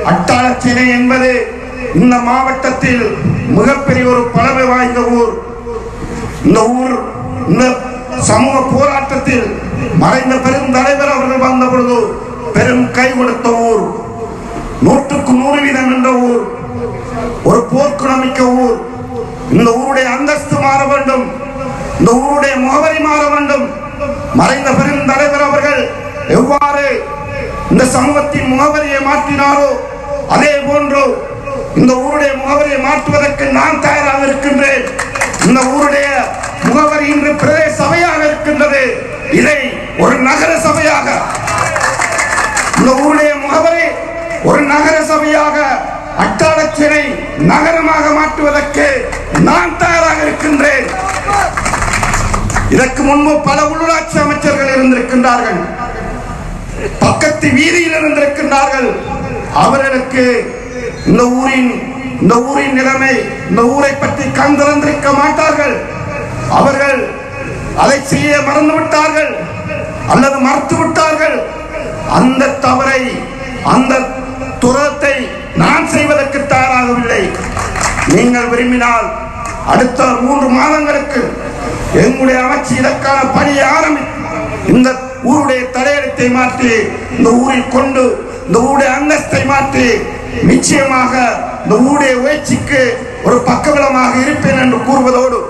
அட்டாளச்சேனை என்பது இந்த மாவட்டத்தில் மிகப்பெரிய ஒரு பழமை வாய்ந்த ஊர் இந்த ஊர் இந்த சமூக போராட்டத்தில் மறைந்த பெரும் தலைவர் அவர்கள் வந்த பொழுது பெரும் கை கொடுத்த ஊர் நூற்றுக்கு நூறு வீதம் என்ற ஊர் ஒரு போர்க்குணமிக்க ஊர் இந்த ஊருடைய அந்தஸ்து மாற வேண்டும் இந்த ஊருடைய முகவரி மாற வேண்டும் மறைந்த பெரும் தலைவர் அவர்கள் எவ்வாறு இந்த சமூகத்தின் முகவரியை மாற்றினாரோ அதே போன்று இந்த ஊருடைய முகவரியை மாற்றுவதற்கு நான் தயாராக இருக்கின்றேன் இந்த ஊருடைய முகவரி இன்று பிரதேச சபையாக இருக்கின்றது இதை ஒரு நகர சபையாக இந்த ஊருடைய முகவரி ஒரு நகர சபையாக அட்டாளச்சிறை நகரமாக மாற்றுவதற்கு நான் தயாராக இருக்கின்றேன் இதற்கு முன்பு பல உள்ளாட்சி அமைச்சர்கள் இருந்திருக்கின்றார்கள் பக்கத்து வீதியில் இருந்திருக்கின்றார்கள் அவர்களுக்கு இந்த ஊரின் இந்த ஊரின் நிலைமை இந்த ஊரை பற்றி கண் திறந்திருக்க மாட்டார்கள் அவர்கள் அதை செய்ய மறந்து விட்டார்கள் அல்லது மறுத்து விட்டார்கள் அந்த தவறை அந்த துரத்தை நான் செய்வதற்கு தயாராகவில்லை நீங்கள் விரும்பினால் அடுத்த மூன்று மாதங்களுக்கு எங்களுடைய அமைச்சு இதற்கான பணியை ஆரம்பி இந்த ஊருடைய தலையெழுத்தை மாற்றி இந்த ஊரில் கொண்டு இந்த ஊருடைய அந்தஸ்தை மாற்றி நிச்சயமாக இந்த ஊருடைய உயர்ச்சிக்கு ஒரு பக்கபலமாக இருப்பேன் என்று கூறுவதோடு